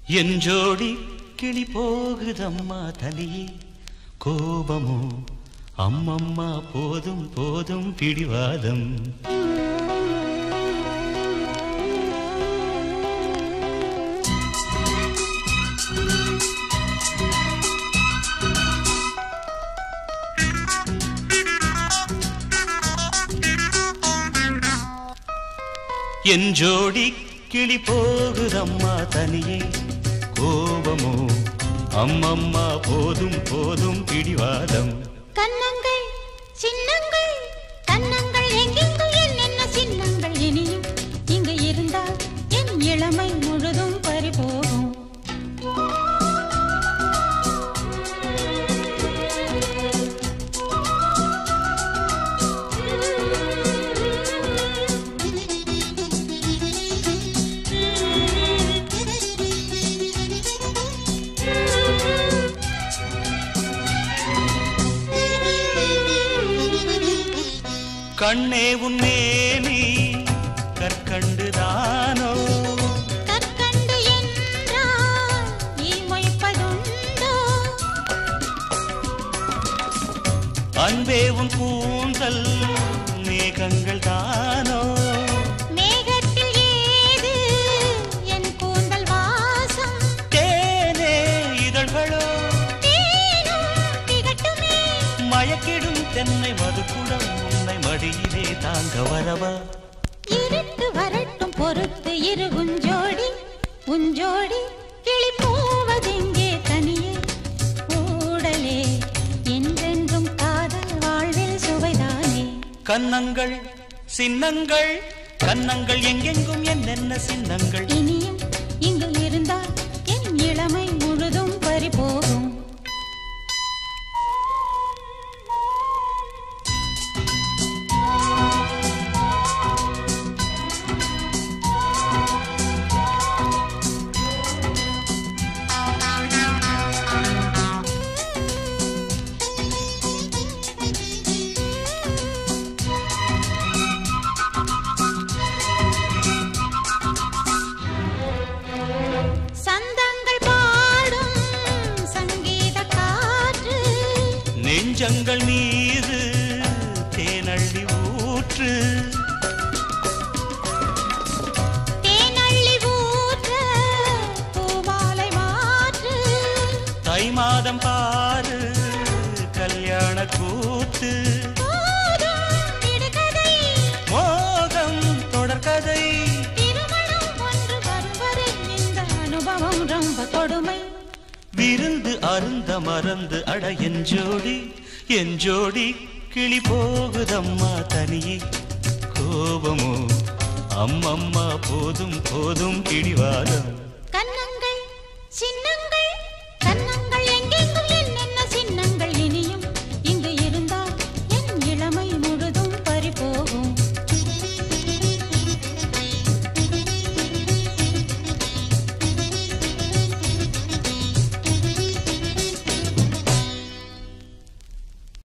என் ஜோடி கிளி போகுதம்மா தனியே கோபமோ அம்மம்மா போதும் போதும் பிடிவாதம் என் ஜோடி கிளி போகுதம்மா தனியே கோபமோ அம்மம்மா போதும் போதும் பிடிவாதம் கன்னங்கள் சின்னங்கள் கன்னங்கள் எங்கெங்கும் என்னென்ன சின்னங்கள் இனியும் இங்கு இருந்தால் என் இளமை முழுதும் பறிபோகும் கண்ணே உன்னேனி கற்கண்டுதானோ கற்கண்டு என்றால் இமைப்பதுண்டோ அன்பே உன் கூந்தல் மேகங்கள் தானோ மேகத்தில் ஏது என் கூந்தல் வாசம் தேனே இதழ்களோ தேனும் திகட்டுமே மயக்கிடும் தென்னை மதுக்குடம் உன்னை மடியிலே தாங்க வரவா இருட்டு வரட்டும் பொறுத்து இரு உஞ்சோடி உஞ்சோடி கிளி போவதெங்கே தனியே ஊடலே என்றென்றும் காதல் வாழ்வில் சுவைதானே கன்னங்கள் சின்னங்கள் கன்னங்கள் எங்கெங்கும் என்னென்ன சின்னங்கள் இனியும் இங்கு இருந்தால் என் இளமை முழுதும் பறிபோகும் சந்தங்கள் பாடும் சங்கீத காற்று நெஞ்சங்கள் மீது தேனள்ளி ஊற்று தேனள்ளி ஊற்ற பூவாலை மாற்று தை மாதம் பாரு கல்யாண கூத்து போதும் விடுகதை மோகம் தொடர்கதை திருமணம் ஒன்று வரும் வரை இந்த அனுபவம் ரொம்ப கொடுமை விருந்து அருந்த மறந்து அட என் ஜோடி என் ஜோடி கிளி போகுதம்மா தனியே கோபமோ அம்மம்மா போதும் போதும் பிடிவாதம்